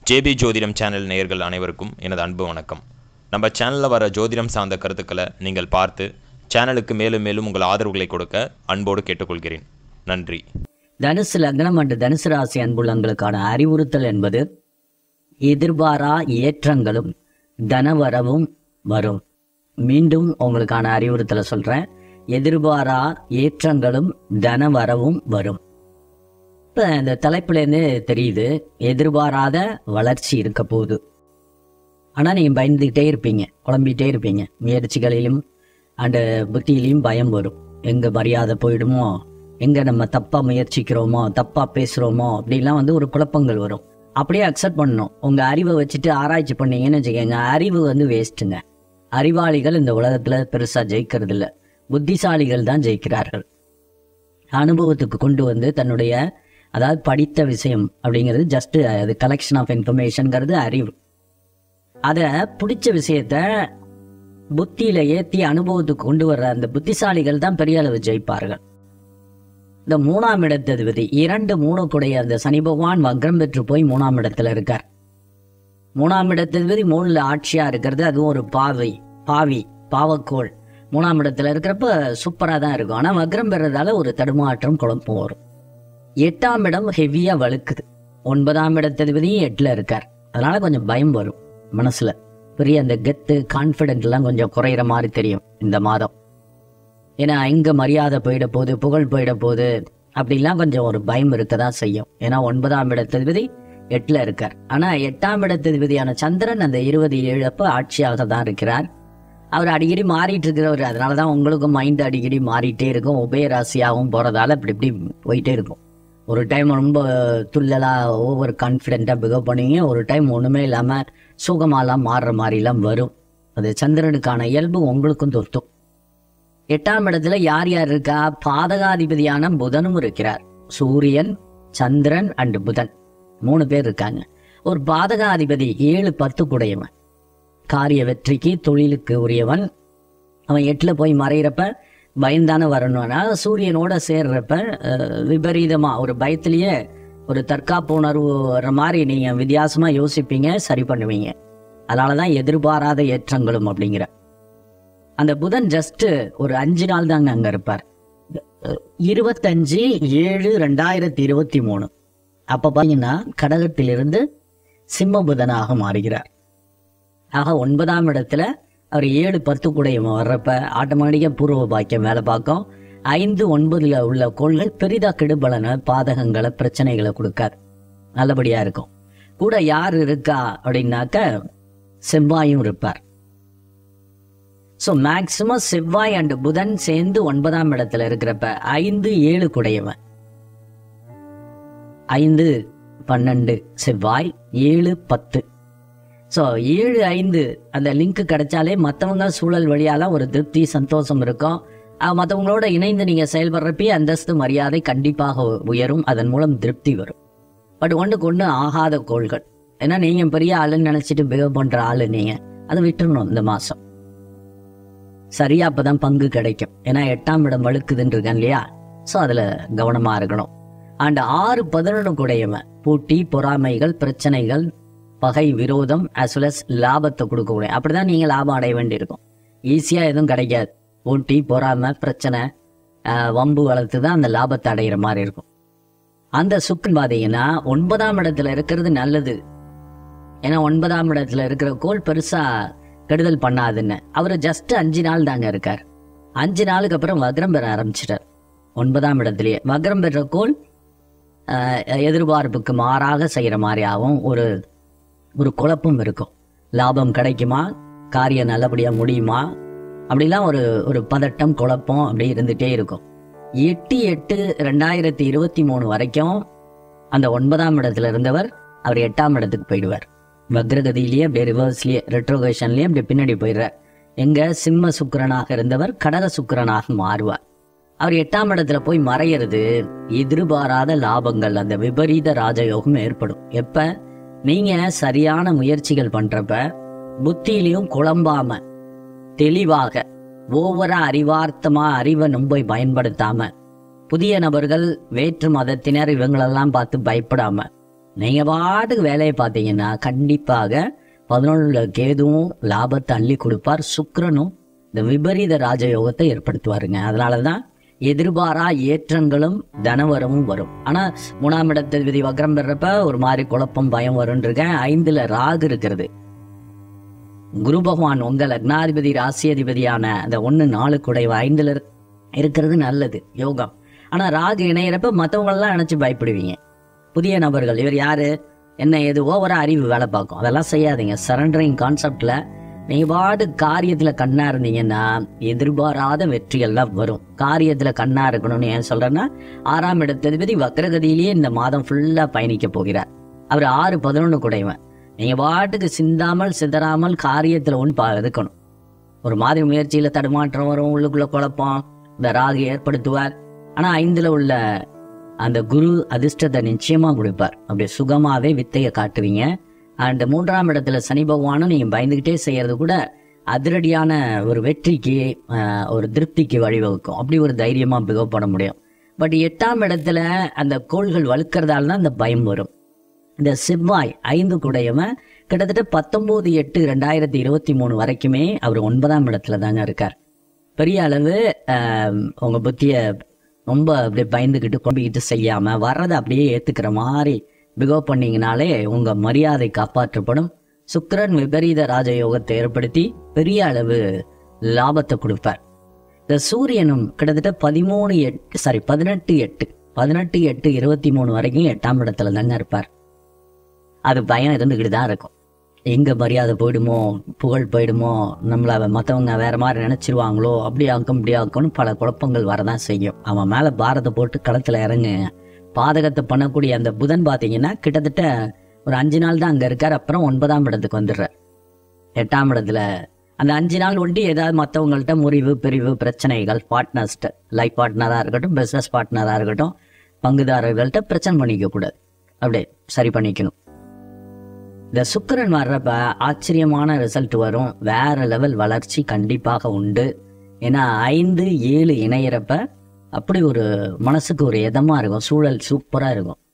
JP ஜோதிடம் channel நேயர்கள் அனைவருக்கும் எனது அன்பு வணக்கம் நம்ம சேனலில் வர ஜோதிடம் சார்ந்த கருத்துக்களை நீங்கள் பார்த்து சேனலுக்கு மேலும் மேலும் உங்கள் ஆதரவுகளை கொடுக்க அன்போடு கேட்டுக்கொள்கிறேன் நன்றி தனுசு லக்னம் மற்றும் தனுசு ராசி அன்புள்ளங்களுக்கான அறிவுறுத்தல் என்பது எதிர்பாரா ஏற்றங்களும் தனவரவும் வரும் மீண்டும் உங்களுக்கான அறிவுறுத்தலை சொல்றேன் எதிர்பாரா ஏற்றங்களும் தனவரவும் வரும் இப்ப இந்த தலைப்புலேருந்து தெரியுது எதிர்பாராத வளர்ச்சி இருக்க போகுது ஆனா நீங்க பயந்துகிட்டே இருப்பீங்க குழம்பிட்டே இருப்பீங்க முயற்சிகளிலும் அண்டு புத்தியிலையும் பயம் வரும் எங்க மரியாதை போயிடுமோ எங்க நம்ம தப்பா முயற்சிக்கிறோமோ தப்பா பேசுறோமோ அப்படிலாம் வந்து ஒரு குழப்பங்கள் வரும் அப்படியே அக்செப்ட் பண்ணணும் உங்க அறிவை வச்சுட்டு ஆராய்ச்சி பண்ணீங்கன்னு வச்சுக்கோங்க அறிவு வந்து வேஸ்ட்டுங்க அறிவாளிகள் இந்த உலகத்துல பெருசா ஜெயிக்கிறது இல்ல புத்திசாலிகள் தான் ஜெயிக்கிறார்கள் அனுபவத்துக்கு கொண்டு வந்து தன்னுடைய அதாவது படித்த விஷயம் அப்படிங்கிறது ஜஸ்ட் அது கலெக்ஷன் ஆஃப் இன்ஃபர்மேஷன்ங்கிறது அறிவு அதை பிடிச்ச விஷயத்த புத்தியில ஏத்தி அனுபவத்துக்கு கொண்டு வர்ற அந்த புத்திசாலிகள் தான் பெரிய அளவு ஜெயிப்பார்கள் இந்த மூணாம் இடத்ததிபதி இரண்டு மூணு கூடைய அந்த சனி பகவான் வக்ரம் பெற்று போய் மூணாம் இடத்துல இருக்கார் மூணாம் இடத்ததிபதி மூணுல ஆட்சியா இருக்கிறது அதுவும் ஒரு பாவை பாவி பாவக்கோள் மூணாம் இடத்துல இருக்கிறப்ப சூப்பரா தான் இருக்கும் ஆனா வக்ரம் பெறதால ஒரு தடுமாற்றம் குழப்பம் வரும் எட்டாம் இடம் ஹெவியா வழுக்குது ஒன்பதாம் இடத்ததிபதியும் எட்டுல இருக்கார் அதனால கொஞ்சம் பயம் வரும் மனசுல பெரிய அந்த கெத்து கான்பிடென்ட் எல்லாம் கொஞ்சம் குறையிற மாதிரி தெரியும் இந்த மாதம் ஏன்னா எங்க மரியாதை போயிட போகுது புகழ் போயிட போகுது அப்படிலாம் கொஞ்சம் ஒரு பயம் இருக்கதான் செய்யும் ஏன்னா ஒன்பதாம் இடத்ததிபதி எட்டுல இருக்கார் ஆனா எட்டாம் இடத்ததிபதியான சந்திரன் அந்த இருபது ஏழு அப்ப ஆட்சியாக தான் இருக்கிறார் அவர் அடிக்கடி மாறிட்டு இருக்கிறவர் அதனாலதான் உங்களுக்கும் மைண்ட் அடிக்கடி மாறிட்டே இருக்கும் உபய ராசியாகவும் போறதால இப்படி இப்படி போயிட்டே இருக்கும் ஒரு டைம் ரொம்ப துள்ளலா ஓவர் கான்ஃபிடென்ட்டா பிகவ் பண்ணுவீங்க ஒரு டைம் ஒண்ணுமே இல்லாம சுகமாலாம் மாறுற மாதிரிலாம் வரும் அது சந்திரனுக்கான இயல்பு உங்களுக்கும் தொத்தும் எட்டாம் இடத்துல யார் யார் இருக்கா பாதகாதிபதியான புதனும் இருக்கிறார் சூரியன் சந்திரன் அண்ட் புதன் மூணு பேர் இருக்காங்க ஒரு பாதகாதிபதி ஏழு பத்து குடையவன் காரிய வெற்றிக்கு தொழிலுக்கு உரியவன் அவன் எட்டுல போய் மறையிறப்ப பயந்தானே வரணும்னா சூரியனோட சேர்றப்ப அஹ், விபரீதமா ஒரு பயத்திலேயே ஒரு தற்காப்பு உணர்வு வர்ற மாதிரி நீங்க வித்தியாசமா யோசிப்பீங்க சரி பண்ணுவீங்க அதனாலதான் எதிர்பாராத ஏற்றங்களும் அப்படிங்கிற அந்த புதன் ஜஸ்ட் ஒரு அஞ்சு நாள் தாங்க அங்க இருப்பார் அஹ், இருபத்தஞ்சு ஏழு ரெண்டாயிரத்தி இருபத்தி மூணு அப்ப பாத்தீங்கன்னா கடகத்திலிருந்து சிம்ம புதனாக மாறுகிறார் ஆக ஒன்பதாம் இடத்துல அவர் ஏழு பத்து கூடையும் வர்றப்ப ஆட்டோமேட்டிக்கா பூர்வ பாக்கியம் வேலை பார்க்கும் ஐந்து ஒன்பதுல உள்ள கோள்கள் பெரிதா கெடுபலனை பாதகங்களை பிரச்சனைகளை கொடுக்காது நல்லபடியா இருக்கும் கூட யார் இருக்கா அப்படின்னாக்க செவ்வாயும் இருப்பார் ஸோ மேக்சிமம் செவ்வாய் அண்ட் புதன் சேர்ந்து ஒன்பதாம் இடத்துல இருக்கிறப்ப ஐந்து ஏழு குடையவன் ஐந்து பன்னெண்டு செவ்வாய் ஏழு பத்து ஸோ ஏழு ஐந்து அந்த லிங்க் கிடைச்சாலே மற்றவங்க சூழல் வழியால ஒரு திருப்தி சந்தோஷம் இருக்கும் அஹ் மத்தவங்களோட இணைந்து நீங்க செயல்படுறப்பே அந்தஸ்து மரியாதை கண்டிப்பாக உ- உயரும் அதன் மூலம் திருப்தி வரும் பட் ஒன்றுக்கு ஒன்று ஆகாத கோள்கள் ஏன்னா நீங்க பெரிய ஆளுன்னு நினைச்சிட்டு பிஹேவ் பண்ற ஆளு நீங்க அதை விட்டுறணும் இந்த மாசம் சரியா அப்பதான் பங்கு கிடைக்கும் ஏன்னா எட்டாம் இடம் வழுக்குதுன்னு இருக்கேன் இல்லையா ஸோ அதுல கவனமா இருக்கணும் அண்ட் ஆறு பதினொன்று கூடையவன் போட்டி பொறாமைகள் பிரச்சனைகள் பகை விரோதம் as well as லாபத்தை கொடுக்கக்கூடிய அப்படிதான் நீங்க லாபம் அடைய வேண்டியிருக்கும் ஈஸியா எதுவும் கிடைக்காது போட்டி பொறாமை பிரச்சனை ஆஹ், வம்பு வளர்த்து தான் அந்த லாபத்தை அடையிற மாதிரி இருக்கும் அந்த சுக்கன் பாத்தீங்கன்னா ஒன்பதாம் இடத்துல இருக்கிறது நல்லது ஏன்னா ஒன்பதாம் இடத்துல இருக்கிற கோள் பெருசா கெடுதல் பண்ணாதுன்னு அவர் ஜஸ்ட் அஞ்சு நாள் தாங்க இருக்கார் அஞ்சு நாளுக்கு அப்புறம் வக்ரம் பெற ஆரம்பிச்சிட்டார் ஒன்பதாம் இடத்துலயே வக்ரம் பெற்ற கோள் ஆஹ், எதிர்பார்ப்புக்கு மாறாக செய்யற மாதிரியாகவும் ஒரு ஒரு குழப்பம் இருக்கும் லாபம் கிடைக்குமா காரியம் நல்லபடியா முடியுமா அப்படிலாம் ஒரு ஒரு பதட்டம் குழப்பம் அப்படி இருந்துட்டே இருக்கும் எட்டு எட்டு ரெண்டாயிரத்தி இருபத்தி மூணு வரைக்கும் அந்த ஒன்பதாம் இடத்துல இருந்தவர் அவர் எட்டாம் இடத்துக்கு போயிடுவார் வக்ரகதியிலேயே அப்படியே ரிவர்ஸ்லயே ரெட்ரோகேஷன்லயே அப்படியே பின்னாடி போயிடுறார் எங்க சிம்ம சுக்கிரனாக இருந்தவர் கடக சுக்கிரனாக மாறுவார் அவர் எட்டாம் இடத்துல போய் மறையிறது எதிர்பாராத லாபங்கள் அந்த விபரீத ராஜயோகம் ஏற்படும் எப்ப நீங்க சரியான முயற்சிகள் பண்றப்ப புத்தியிலையும் குழம்பாம தெளிவாக ஓவரா அறிவார்த்தமா அறிவை நம்ப பயன்படுத்தாம புதிய நபர்கள் வேற்று மதத்தினர் இவங்களெல்லாம் பார்த்து பயப்படாம நீங்கள் பாட்டுக்கு வேலையை பார்த்தீங்கன்னா கண்டிப்பாக பதினொன்றுல கேதுவும் லாபத்தை அள்ளி கொடுப்பார் சுக்கிரனும் இந்த விபரீத ராஜயோகத்தை ஏற்படுத்துவாருங்க அதனால தான் எதிர்பாரா ஏற்றங்களும் தனவரமும் வரும் ஆனால் மூணாம் இடத்ததிபதி வக்ரம் பெறப்ப ஒரு மாதிரி குழப்பம் பயம் வரும்ன்றிருக்கேன் ஐந்துல ராகு இருக்கிறது குரு பகவான் உங்க லக்னாதிபதி ராசியதிபதியான அந்த ஒன்று நாலு குடைவு ஐந்துல இருக்- இருக்கிறது நல்லது யோகம் ஆனா ராகு இணையிறப்ப மற்றவங்களெல்லாம் நினைச்சு பயப்படுவீங்க புதிய நபர்கள் இவர் யாரு என்ன ஏது ஓவரா அறிவு வேலை பார்க்கும் அதெல்லாம் செய்யாதீங்க சரண்டரிங் கான்செப்ட்ல நீங்க பாட்டு காரியத்துல கண்ணா இருந்தீங்கன்னா எதிர்பாராத வெற்றியெல்லாம் வரும் காரியத்துல கண்ணா இருக்கணும்னு ஏன் சொல்றேன்னா ஆறாம் இடத்ததிபதி வக்ரகதியிலேயே இந்த மாதம் ஃபுல்லா பயணிக்க போகிறார் அவர் ஆறு பதினொன்று குடைவன் நீங்க பாட்டுக்கு சிந்தாமல் சிதறாமல் காரியத்துல ஒன்று பா இருக்கணும் ஒரு மாதிரி முயற்சியில தடுமாற்றம் வரும் உள்ளுக்குள்ள குழப்பம் இந்த ராகு ஏற்படுத்துவார் ஆனா ஐந்துல உள்ள அந்த குரு அதிர்ஷ்டத்தை நிச்சயமா கொடுப்பார் அப்படி சுகமாவே வித்தையை காட்டுவீங்க அண்ட் மூன்றாம் இடத்துல சனி பகவானும் நீங்க பயந்துகிட்டே செய்யறது கூட அதிரடியான ஒரு வெற்றிக்கு ஆஹ், ஒரு திருப்திக்கு வழிவகுக்கும் அப்படி ஒரு தைரியமா பிகவ் பண்ண முடியும் பட் எட்டாம் இடத்துல அந்த கோள்கள் வலுக்கிறதால தான் அந்த பயம் வரும் இந்த செவ்வாய் ஐந்து குடையவன் கிட்டத்தட்ட பத்தொன்பது எட்டு ரெண்டாயிரத்தி இருபத்தி மூணு வரைக்குமே அவர் ஒன்பதாம் இடத்துல தாங்க இருக்கார் பெரிய அளவு ஆம், உங்க புத்திய ரொம்ப அப்படியே பயந்துக்கிட்டு கொம்பிக்கிட்டு செய்யாம வர்றதை அப்படியே ஏத்துக்கிற மாதிரி பிகவ் பண்ணீங்கனாலே உங்க மரியாதை காப்பாற்றப்படும் சுக்கிரன் விபரீத ராஜயோகத்தை ஏற்படுத்தி பெரிய அளவு லாபத்தை கொடுப்பார் இந்த சூரியனும் கிட்டத்தட்ட பதிமூணு எட்டு சாரி பதினெட்டு எட்டு பதினெட்டு எட்டு இருபத்தி மூணு வரைக்கும் எட்டாம் இடத்துல தாங்க இருப்பார் அது பயம் இருந்துக்கிட்டு தான் இருக்கும் எங்க மரியாதை போயிடுமோ புகழ் போயிடுமோ நம்மள மற்றவங்க வேற மாதிரி நினைச்சிருவாங்களோ அப்படி ஆக்கும் இப்படி ஆக்கும்னு பல குழப்பங்கள் வரதான் செய்யும் அவன் மேல பாரத்தை போட்டு களத்துல இறங்கு பாதகத்தை பண்ணக்கூடிய அந்த புதன் பார்த்தீங்கன்னா கிட்டத்தட்ட ஒரு அஞ்சு நாள் தான் அங்க இருக்கார் அப்புறம் ஒன்பதாம் இடத்துக்கு வந்துடுறார் எட்டாம் இடத்துல அந்த அஞ்சு நாள் ஒண்டி ஏதாவது மற்றவங்கள்ட்ட முறிவு பிரிவு பிரச்சனைகள் பார்ட்னர்ஸ்ட்ட லைஃப் பார்ட்னராக இருக்கட்டும் பிஸ்னஸ் பார்ட்னராக இருக்கட்டும் பங்குதாரர்கள்ட்ட பிரச்சனை பண்ணிக்க கூடாது அப்படியே சரி பண்ணிக்கணும் இந்த சுக்கிரன் வர்றப்ப ஆச்சரியமான ரிசல்ட் வரும் வேற லெவல் வளர்ச்சி கண்டிப்பாக உண்டு ஏன்னா ஐந்து ஏழு இணையிறப்ப அப்படி ஒரு மனசுக்கு ஒரு இதமா இருக்கும் சூழல் சூப்பரா இருக்கும்